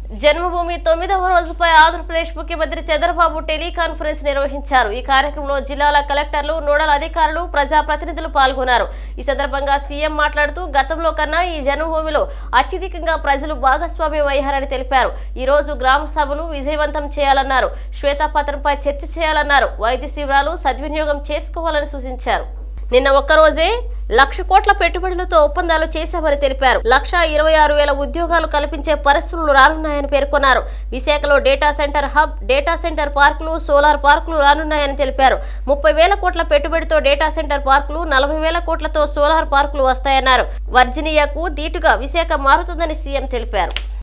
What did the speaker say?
జన్మభూమి తొమ్మిదవ రోజుపై ఆంధ్రప్రదేశ్ ముఖ్యమంత్రి చంద్రబాబు టెలికాన్ఫరెన్స్ నిర్వహించారు ఈ కార్యక్రమంలో జిల్లాల కలెక్టర్లు నోడల్ అధికారులు ప్రజాప్రతినిధులు పాల్గొన్నారు ఈ సందర్భంగా సీఎం మాట్లాడుతూ గతంలో కన్నా ఈ జన్మభూమిలో అత్యధికంగా ప్రజలు భాగస్వామ్యం అయ్యారని తెలిపారు ఈ రోజు గ్రామ సభలు విజయవంతం చేయాలన్నారు శ్వేతపత్రంపై చర్చ చేయాలన్నారు వైద్య శిబిరాలు సద్వినియోగం చేసుకోవాలని సూచించారు నిన్న ఒక్కరోజే లక్ష కోట్ల పెట్టుబడులతో ఒప్పందాలు చేశామని తెలిపారు లక్ష ఇరవై ఆరు వేల ఉద్యోగాలు కల్పించే పరిశ్రమలు రానున్నాయని పేర్కొన్నారు విశాఖలో data center hub data center పార్కులు సోలార్ పార్కులు రానున్నాయని తెలిపారు ముప్పై వేల కోట్ల పెట్టుబడితో డేటా సెంటర్ పార్కులు నలభై వేల కోట్లతో సోలార్ పార్కులు వస్తాయన్నారు వర్జినియాకు దీటుగా విశాఖ మారుతుందని సీఎం తెలిపారు